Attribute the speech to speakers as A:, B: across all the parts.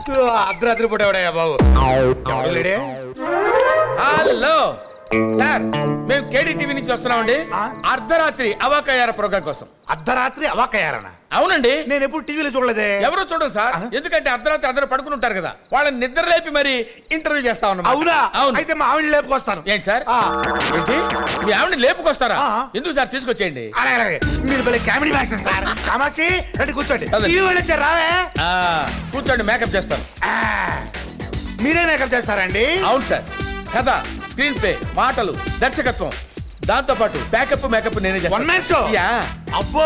A: అర్ధరాత్రి పూట ఎవడయ్యా బాబు ఎవడు లేడే?
B: హలో సార్ మేము కేడీ టీవీ నుంచి వస్తున్నామండి
A: ఆ?
B: అర్ధరాత్రి అవాకయ్యార ప్రోగ్రామ్ కోసం
A: అర్ధరాత్రి అవాకయ్యారనా
B: అవునండి
A: నేను ఎప్పుడు టీవీలో చూడలేదే
B: ఎవరు చూడండి సార్ ఎందుకంటే అర్ధరాత్రి అందరూ పడుకుని ఉంటారు కదా వాళ్ళని నిద్ర లేపి మరి ఇంటర్వ్యూ చేస్తా ఉన్నాం
A: అవునా
B: అవును
A: అయితే మా ఆవిడ లేపుకొస్తాను
B: ఏంటి సార్
A: ఆ.
B: ఏంటి మీ ఆవిడ లేపుకొస్తారా
A: ఆ.
B: ఎందుకు సార్ తీసుకొచ్చేయండి
A: అలాగే అలాగే మీరు భలే కామెడీ మాస్టర్ సార్ కామాక్షి రండి కూర్చోండి
B: అదే.
A: టీవీ వాళ్ళు వచ్చారు రావే
B: ఆ, కూర్చోండి మేకప్ చేస్తాను
A: ఆ, మీరే మేకప్ చేస్తారండి
B: అవును సార్ కథ స్క్రీన్ ప్లే మాటలు దర్శకత్వం దాంతో పాటు బ్యాకప్ మేకప్ నేనే
A: వన్ మ్యాన్ షో
B: యా
A: అబ్బో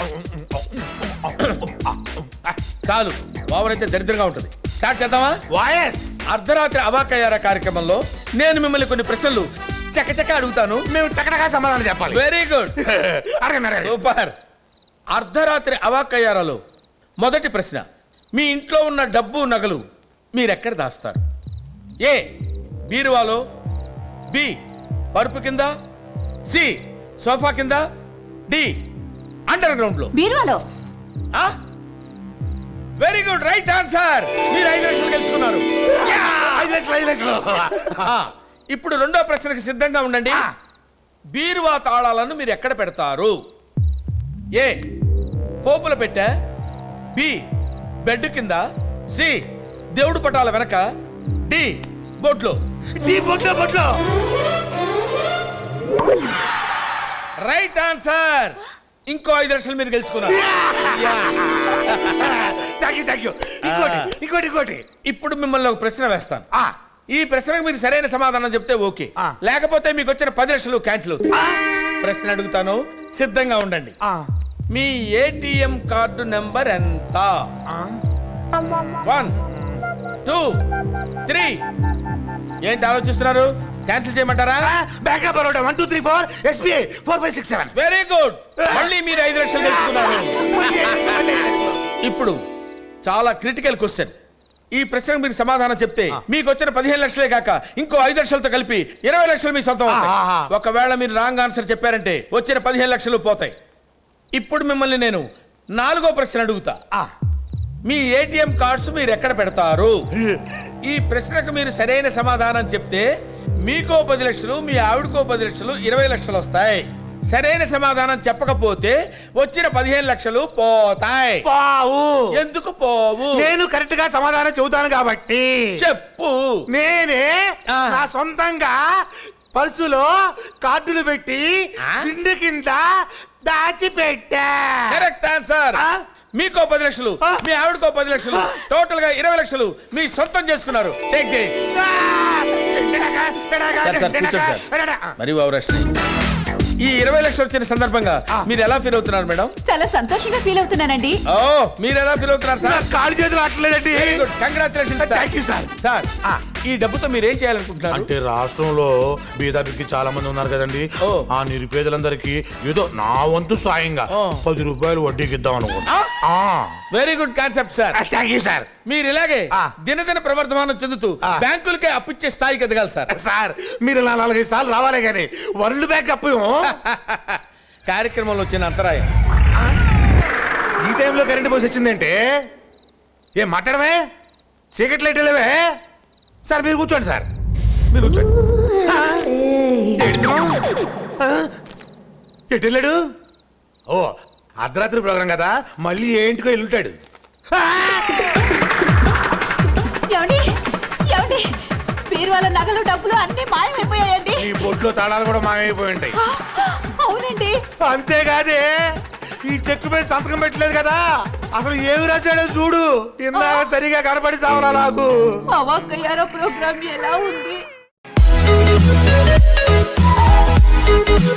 B: చాలు ఓవర్ అయితే దరిద్రంగా ఉంటుంది స్టార్ట్ చేద్దామా
A: వాయస్
B: అర్ధరాత్రి అవాకయ్యార కార్యక్రమంలో నేను మిమ్మల్ని కొన్ని ప్రశ్నలు చకచక అడుగుతాను
A: మేము టకటకా సమాధానం చెప్పాలి
B: వెరీ గుడ్
A: అడగండి అడగండి
B: సూపర్ అర్ధరాత్రి అవాకయ్యారాలో మొదటి ప్రశ్న మీ ఇంట్లో ఉన్న డబ్బు నగలు మీరెక్కడ దాస్తారు ఏ బీరువాలో బి పరుపు కింద సి సోఫా కింద డి అండర్ గ్రౌండ్ లో
C: బీరువాలో
B: వెరీ గుడ్ రైట్ ఆన్సర్ మీరు ఐదు లక్షలు గెలుచుకున్నారు
A: ఐదు లక్షలు ఐదు లక్షలు
B: ఆ, ఇప్పుడు రెండో ప్రశ్నకు సిద్ధంగా ఉండండి
A: ఆ.
B: బీరువా తాళాలను మీరు ఎక్కడ పెడతారు ఏ పోపుల పెట్టా బి బెడ్ కింద సి దేవుడు పటాల వెనక డి బొడ్లో
A: నీ బొట్లో బొట్లో
B: రైట్ ఆన్సర్ ఇంకో ఐదు లక్షలు మీరు గెలుచుకున్నారు
A: థ్యాంక్ యూ థ్యాంక్ యూ ఇంకోటి
B: ఆ.
A: ఇంకోటి ఇంకోటి
B: ఇప్పుడు మిమ్మల్ని ఒక ప్రశ్న వేస్తాను
A: ఆ,
B: ఈ ప్రశ్నకు మీరు సరైన సమాధానం చెప్తే ఓకే
A: ఆ.
B: లేకపోతే మీకు వచ్చిన పది లక్షలు క్యాన్సిల్ అవుతాయి ప్రశ్న అడుగుతాను సిద్ధంగా ఉండండి
A: ఆ,
B: మీ ఏటీఎం కార్డు నెంబర్ ఎంత
A: ఆ.
B: వన్ టూ త్రీ ఏంటి ఆలోచిస్తున్నారు క్యాన్సిల్ చేయమంటారా
A: bank Baroda one two three four SBI four five six seven
B: very good మళ్ళీ మీరు ఐదు లక్షలు తెచ్చుకున్నారు ఇప్పుడు చాలా క్రిటికల్ క్వశ్చన్ ఈ ప్రశ్నకు మీరు సమాధానం చెప్తే మీకు వచ్చిన పదిహేను లక్షలే కాక ఇంకో ఐదు లక్షలతో కలిపి ఇరవై లక్షలు మీ సొంతం అవుతాయి.
A: ఆహా.
B: ఒకవేళ మీరు రాంగ్ ఆన్సర్ చెప్పారంటే వచ్చిన పదిహేను లక్షలు పోతాయి ఇప్పుడు మిమ్మల్ని నేను నాలుగో ప్రశ్న అడుగుతా మీ ఏటీఎం కార్డ్స్ మీరు ఎక్కడ పెడతారు ఈ ప్రశ్నకు మీరు సరైన సమాధానం చెప్తే మీకో పది లక్షలు మీ ఆవిడకో పది లక్షలు ఇరవై లక్షలు వస్తాయి సరైన సమాధానం చెప్పకపోతే వచ్చిన పదిహేను లక్షలు పోతాయి
A: పావు
B: ఎందుకు పోవు
A: నేను కరెక్ట్ గా సమాధానం చెబుతాను కాబట్టి
B: చెప్పు
A: నేనే
B: ఆ.
A: నా సొంతంగా పర్సులో కార్డులు పెట్టి
B: ఆ?
A: తిండి కింద దాచిపెట్టా
B: కరెక్ట్ ఆన్సర్
A: ఆ?
B: మీకో పది లక్షలు
A: ఆ.
B: మీ ఆవిడకో పది లక్షలు టోటల్ గా ఇరవై లక్షలు మీ సొంతం చేసుకున్నారు టేక్ దిస్
A: ఆ! ఎడగా, ఎడగా,
B: సార్, సార్, కూర్చోండి
A: ఎడగా,
B: సార్.
A: ఎడగా.
B: మరి ఓవరాక్షన్ ఈ ఇరవై లక్షలు వచ్చిన సందర్భంగా
A: ఆ.
B: మీరు ఎలా ఫీల్ అవుతున్నారు మేడం
C: చాలా సంతోషంగా ఫీల్ అవుతున్నానండి
B: ఓ మీరు ఎలా ఫీల్ అవుతున్నారు
A: నా
B: సార్
A: కాళ్ళు చేతులు అట్లేదండి
B: very good congratulation
A: thank you sir
B: sir
A: ఆ.
B: ఈ డబ్బుతో మీరు ఏం చేయాలనుకుంటున్నారు
A: అంటే రాష్ట్రంలో బీదాబిక్కి చాలా మంది ఉన్నారు కదండి
B: ఓ.
A: ఆ నిరుపేదలందరికీ ఏదో నా వంతు సాయంగా
B: ఓ.
A: పది రూపాయలు వడ్డీకి ఇద్దాం అనుకుంటా
B: ఆ? Very good concept sir
A: thank you sir
B: మీరు ఇలాగే
A: ఆ.
B: దినదిన ప్రవర్ధమానం చెందుతూ
A: ఆ.
B: బ్యాంకులకే అప్పిచ్చే స్థాయికి ఎదగాలి సార్
A: సార్ మీరు నా నాలుగైదు సార్లు రావాలి కానీ వరల్డ్ బ్యాంక్ అప్పు
B: కార్యక్రమంలో వచ్చిన అంతరాయం
A: ఈ టైంలో కరెంట్ పోసి వచ్చిందంటే ఏం మాట్లాడమే చీకటి లైట్ లేవే సార్ మీరు కూర్చోండి సార్ మీరు కూర్చోండి ఆ? ఏంటిది? ఆ? ఎటు వెళ్ళాడు ఓ అర్ధరాత్రి ప్రోగ్రాం కదా మళ్ళీ ఏంటికో వెళ్ళుంటాడు ఆ!
C: ఏమండి ఏమండి బీరువాల నగలు డబ్బులు అన్ని మాయమైపోయాయండి
A: ఈ బొట్లో తాళాలు కూడా మాయమైపోయి ఉంటాయి
C: ఆ, అవునండి
A: అంతేకాదే ఈ చెక్కు మీద సంతకం పెట్టలేదు కదా అసలు ఏమి రాశాడో చూడు ఇందాక సరిగా కనపడి సావరా నాకు
C: అవాక్కయ్యారో ప్రోగ్రామ్ ఎలా ఉంది